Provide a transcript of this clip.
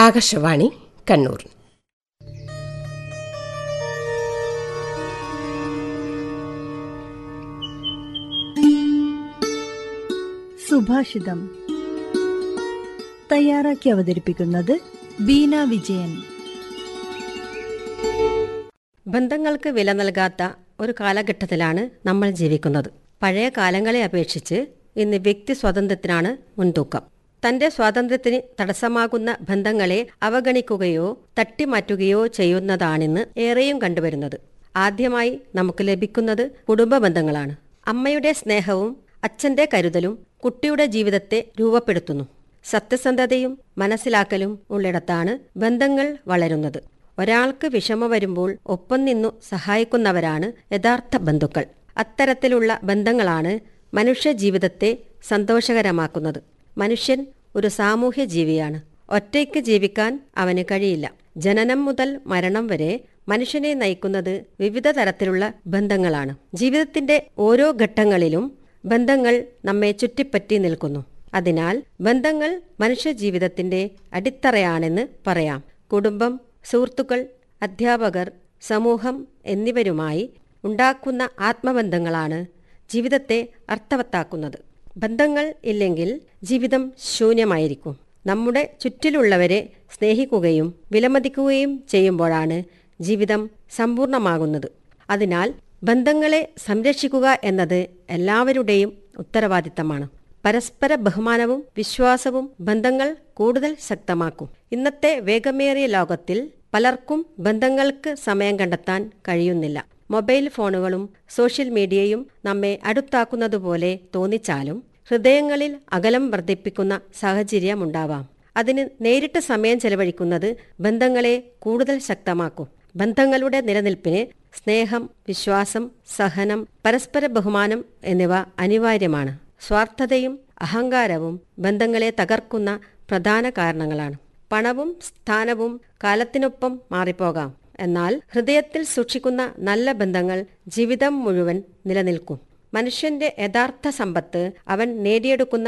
ആകാശവാണി കണ്ണൂർ സുഭാഷിതം തയ്യാറാക്കി അവതരിപ്പിക്കുന്നത് ബീന വിജയൻ ബന്ധങ്ങൾക്ക് വില നൽകാത്ത ഒരു കാലഘട്ടത്തിലാണ് നമ്മൾ ജീവിക്കുന്നത് പഴയ കാലങ്ങളെ അപേക്ഷിച്ച് ഇന്ന് വ്യക്തി സ്വാതന്ത്ര്യത്തിനാണ് മുൻതൂക്കം തന്റെ സ്വാതന്ത്ര്യത്തിന് തടസ്സമാകുന്ന ബന്ധങ്ങളെ അവഗണിക്കുകയോ തട്ടിമാറ്റുകയോ ചെയ്യുന്നതാണിന്ന് ഏറെയും കണ്ടുവരുന്നത് ആദ്യമായി നമുക്ക് ലഭിക്കുന്നത് കുടുംബ ബന്ധങ്ങളാണ് അമ്മയുടെ സ്നേഹവും അച്ഛന്റെ കരുതലും കുട്ടിയുടെ ജീവിതത്തെ രൂപപ്പെടുത്തുന്നു സത്യസന്ധതയും മനസ്സിലാക്കലും ഉള്ളിടത്താണ് ബന്ധങ്ങൾ വളരുന്നത് ഒരാൾക്ക് വിഷമം വരുമ്പോൾ ഒപ്പം നിന്നു സഹായിക്കുന്നവരാണ് യഥാർത്ഥ ബന്ധുക്കൾ അത്തരത്തിലുള്ള ബന്ധങ്ങളാണ് മനുഷ്യ ജീവിതത്തെ സന്തോഷകരമാക്കുന്നത് മനുഷ്യൻ ഒരു സാമൂഹ്യ ജീവിയാണ് ഒറ്റയ്ക്ക് ജീവിക്കാൻ അവന് കഴിയില്ല ജനനം മുതൽ മരണം വരെ മനുഷ്യനെ നയിക്കുന്നത് വിവിധ തരത്തിലുള്ള ബന്ധങ്ങളാണ് ജീവിതത്തിന്റെ ഓരോ ഘട്ടങ്ങളിലും ബന്ധങ്ങൾ നമ്മെ ചുറ്റിപ്പറ്റി നിൽക്കുന്നു അതിനാൽ ബന്ധങ്ങൾ മനുഷ്യജീവിതത്തിന്റെ അടിത്തറയാണെന്ന് പറയാം കുടുംബം സുഹൃത്തുക്കൾ അധ്യാപകർ സമൂഹം എന്നിവരുമായി ഉണ്ടാക്കുന്ന ആത്മബന്ധങ്ങളാണ് ജീവിതത്തെ അർത്ഥവത്താക്കുന്നത് ബന്ധങ്ങൾ ഇല്ലെങ്കിൽ ജീവിതം ശൂന്യമായിരിക്കും നമ്മുടെ ചുറ്റിലുള്ളവരെ സ്നേഹിക്കുകയും വിലമതിക്കുകയും ചെയ്യുമ്പോഴാണ് ജീവിതം സമ്പൂർണ്ണമാകുന്നത് അതിനാൽ ബന്ധങ്ങളെ സംരക്ഷിക്കുക എന്നത് എല്ലാവരുടെയും ഉത്തരവാദിത്തമാണ് പരസ്പര ബഹുമാനവും വിശ്വാസവും ബന്ധങ്ങൾ കൂടുതൽ ശക്തമാക്കും ഇന്നത്തെ വേഗമേറിയ ലോകത്തിൽ പലർക്കും ബന്ധങ്ങൾക്ക് സമയം കണ്ടെത്താൻ കഴിയുന്നില്ല മൊബൈൽ ഫോണുകളും സോഷ്യൽ മീഡിയയും നമ്മെ അടുത്താക്കുന്നതുപോലെ തോന്നിച്ചാലും ഹൃദയങ്ങളിൽ അകലം വർദ്ധിപ്പിക്കുന്ന സാഹചര്യമുണ്ടാവാം അതിന് നേരിട്ട് സമയം ചെലവഴിക്കുന്നത് ബന്ധങ്ങളെ കൂടുതൽ ശക്തമാക്കും ബന്ധങ്ങളുടെ നിലനിൽപ്പിന് സ്നേഹം വിശ്വാസം സഹനം പരസ്പര ബഹുമാനം എന്നിവ അനിവാര്യമാണ് സ്വാർത്ഥതയും അഹങ്കാരവും ബന്ധങ്ങളെ തകർക്കുന്ന പ്രധാന കാരണങ്ങളാണ് പണവും സ്ഥാനവും കാലത്തിനൊപ്പം മാറിപ്പോകാം എന്നാൽ ഹൃദയത്തിൽ സൂക്ഷിക്കുന്ന നല്ല ബന്ധങ്ങൾ ജീവിതം മുഴുവൻ നിലനിൽക്കും മനുഷ്യന്റെ യഥാർത്ഥ സമ്പത്ത് അവൻ നേടിയെടുക്കുന്ന